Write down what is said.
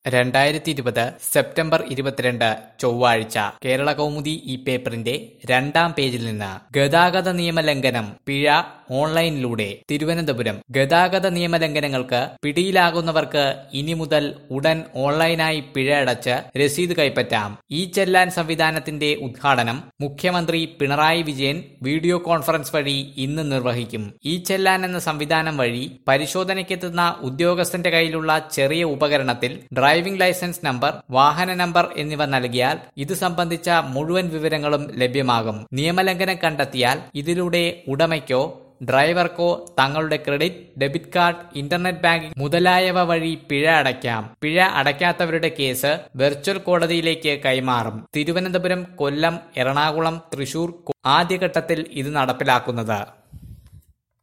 രണ്ടായിരത്തി ഇരുപത് സെപ്റ്റംബർ ഇരുപത്തിരണ്ട് ചൊവ്വാഴ്ച കേരള കൗമുദി ഈ പേപ്പറിന്റെ രണ്ടാം പേജിൽ നിന്ന് ഗതാഗത നിയമലംഘനം പിഴ ഓൺലൈനിലൂടെ തിരുവനന്തപുരം ഗതാഗത നിയമലംഘനങ്ങൾക്ക് പിടിയിലാകുന്നവർക്ക് ഇനി മുതൽ ഉടൻ ഓൺലൈനായി പിഴ അടച്ച് രസീത് കൈപ്പറ്റാം ഈ ചെല്ലാൻ സംവിധാനത്തിന്റെ ഉദ്ഘാടനം മുഖ്യമന്ത്രി പിണറായി വിജയൻ വീഡിയോ കോൺഫറൻസ് വഴി ഇന്ന് നിർവഹിക്കും ഈ ചെല്ലാൻ എന്ന സംവിധാനം വഴി പരിശോധനയ്ക്കെത്തുന്ന ഉദ്യോഗസ്ഥന്റെ കയ്യിലുള്ള ചെറിയ ഉപകരണത്തിൽ ഡ്രൈവിംഗ് ലൈസൻസ് നമ്പർ വാഹന നമ്പർ എന്നിവ നൽകിയാൽ ഇത് സംബന്ധിച്ച മുഴുവൻ വിവരങ്ങളും ലഭ്യമാകും നിയമലംഘനം കണ്ടെത്തിയാൽ ഇതിലൂടെ ഉടമയ്ക്കോ ഡ്രൈവർക്കോ തങ്ങളുടെ credit debit card internet banking മുതലായവ വഴി പിഴ അടയ്ക്കാം പിഴ അടയ്ക്കാത്തവരുടെ കേസ് വെർച്വൽ കോടതിയിലേക്ക് കൈമാറും തിരുവനന്തപുരം കൊല്ലം എറണാകുളം തൃശൂർ ആദ്യഘട്ടത്തിൽ ഇത് നടപ്പിലാക്കുന്നത്